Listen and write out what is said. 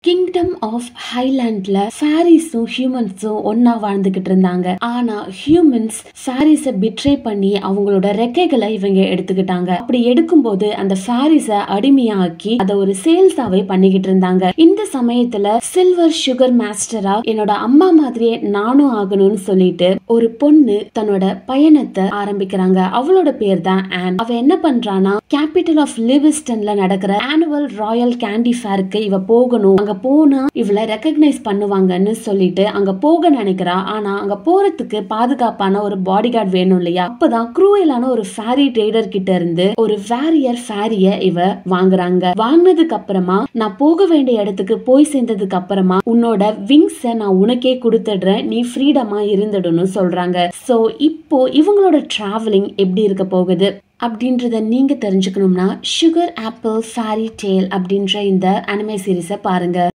kingdom of ஹைலாண்ட்ல ஃபேரிஸும் ஹியூமன்ஸும் ஒன்னா வாழ்ந்துகிட்டு இருந்தாங்க ஆனா ஹியூமன்ஸ் ஃபேரிஸ பிட்ரே பண்ணி அவங்களோட ரெக்கைகளை இவங்க எடுத்துக்கிட்டாங்க அப்படி எடுக்கும்போது அந்த ஃபேரிஸ அடிமையாக்கி அதை ஒரு சேல்ஸாவே பண்ணிக்கிட்டு இருந்தாங்க இந்த சமயத்துல சில்வர் சுகர் மாஸ்டரா என்னோட அம்மா மாதிரியே நானும் ஆகணும்னு சொல்லிட்டு ஒரு பொண்ணு தன்னோட பயணத்தை ஆரம்பிக்கிறாங்க அவளோட பேர் தான் ஆன் அவ என்ன பண்றானா கேபிட்டல் ஆஃப் லிவிஸ்டன்ல நடக்கிற ஆனுவல் ராயல் கேண்டி ஃபேருக்கு இவ போகணும் அங்க போனா இவளை ரெக்கக்னைஸ் பண்ணுவாங்கன்னு சொல்லிட்டு அங்க போக நினைக்கிறா ஆனா அங்க போறதுக்கு பாதுகாப்பான ஒரு பாடி கார்டு வேணும் இல்லையா அப்பதான் குரூயலான ஒரு ஃபேரி ட்ரேடர் கிட்ட இருந்து ஒரு வேரியர் ஃபேரிய இவ வாங்குறாங்க வாங்கினதுக்கு அப்புறமா நான் போக வேண்டிய இடத்துக்கு போய் சேர்ந்ததுக்கு அப்புறமா உன்னோட விங்ஸ நான் உனக்கே கொடுத்துடுறேன் நீ ஃப்ரீடமா இருந்துடணும் சொல்றாங்க சோ இப்போ இவங்களோட டிராவலிங் எப்படி இருக்க போகுது அப்படின்றத நீங்க தெரிஞ்சுக்கணும்னா சுகர் ஆப்பிள் ஃபேரி டேல் அப்படின்ற இந்த அனிமே சீரிஸை பாருங்க